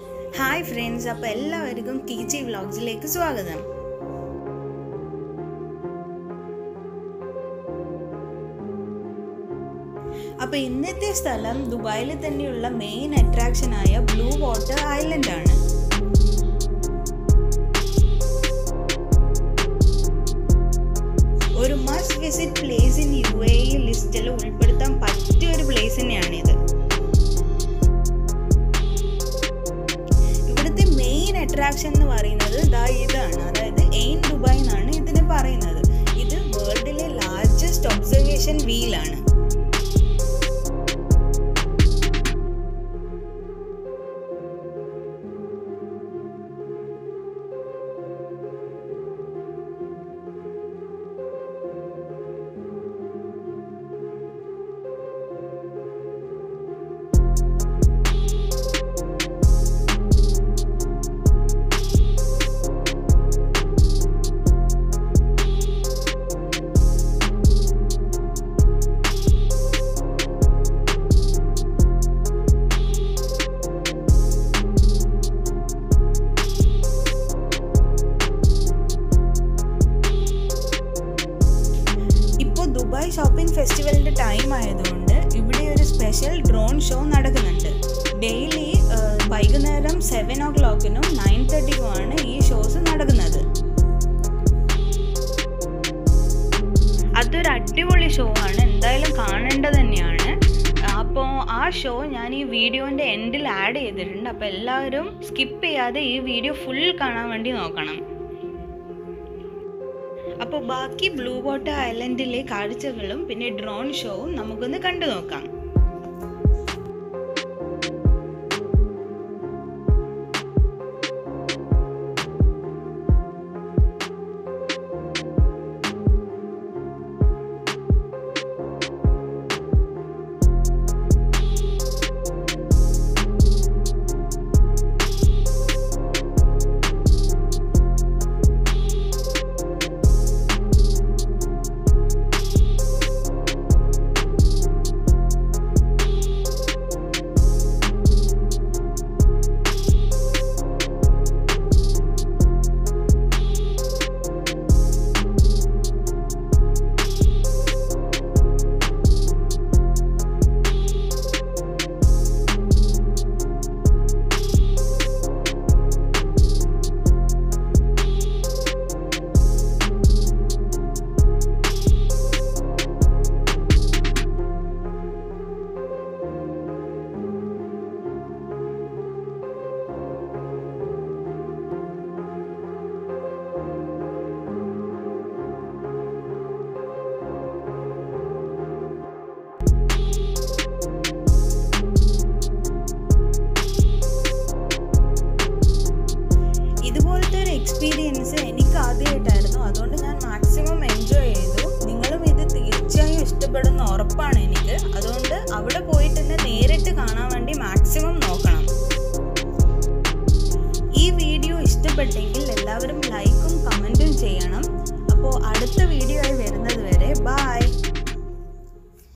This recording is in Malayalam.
ഹായ് ഫ്രണ്ട്സ് അപ്പോൾ എല്ലാവർക്കും ടി ജി വ്ളോഗ്സിലേക്ക് സ്വാഗതം അപ്പോൾ ഇന്നത്തെ സ്ഥലം ദുബായിൽ തന്നെയുള്ള മെയിൻ അട്രാക്ഷനായ ബ്ലൂ വാട്ടർ ഐലൻഡ് ആണ് ഒരു must visit place in U A ലിസ്റ്റിൽ ഉൾപ്പെടുത്താൻ പറ്റിയ ഒരു പ്ലേസ് തന്നെയാണിത് ഇവിടുത്തെ മെയിൻ അട്രാക്ഷൻ എന്ന് പറയുന്നത് ദാ ഇതാണ് അതായത് എയിൻ ദുബായ് എന്നാണ് ഇതിനെ പറയുന്നത് ഇത് വേൾഡിലെ ലാർജസ്റ്റ് ഒബ്സർവേഷൻ വീലാണ് ഇപ്പോൾ ദുബായ് ഷോപ്പിംഗ് ഫെസ്റ്റിവലിൻ്റെ ടൈം ആയതുകൊണ്ട് ഇവിടെ ഒരു സ്പെഷ്യൽ ഡ്രോൺ ഷോ നടക്കുന്നുണ്ട് ഡെയിലി വൈകുന്നേരം സെവൻ ഓ ക്ലോക്കിനും നയൻ തേർട്ടിക്കുമാണ് ഈ ഷോസ് നടക്കുന്നത് അതൊരു അടിപൊളി ഷോ ആണ് എന്തായാലും കാണേണ്ടത് തന്നെയാണ് അപ്പോൾ ആ ഷോ ഞാൻ ഈ വീഡിയോൻ്റെ എൻഡിൽ ആഡ് ചെയ്തിട്ടുണ്ട് അപ്പോൾ എല്ലാവരും സ്കിപ്പ് ചെയ്യാതെ ഈ വീഡിയോ ഫുൾ കാണാൻ വേണ്ടി നോക്കണം അപ്പോൾ ബാക്കി ബ്ലൂ വാട്ടർ ഐലൻഡിലെ കാഴ്ചകളും പിന്നെ ഡ്രോൺ ഷോവും നമുക്കൊന്ന് കണ്ടു നോക്കാം ഇതുപോലത്തെ ഒരു എക്സ്പീരിയൻസ് എനിക്ക് ആദ്യമായിട്ടായിരുന്നു അതുകൊണ്ട് ഞാൻ മാക്സിമം എൻജോയ് ചെയ്തു നിങ്ങളും ഇത് തീർച്ചയായും ഇഷ്ടപ്പെടുന്ന ഉറപ്പാണ് എനിക്ക് അതുകൊണ്ട് അവിടെ പോയിട്ട് തന്നെ നേരിട്ട് കാണാൻ വേണ്ടി മാക്സിമം നോക്കണം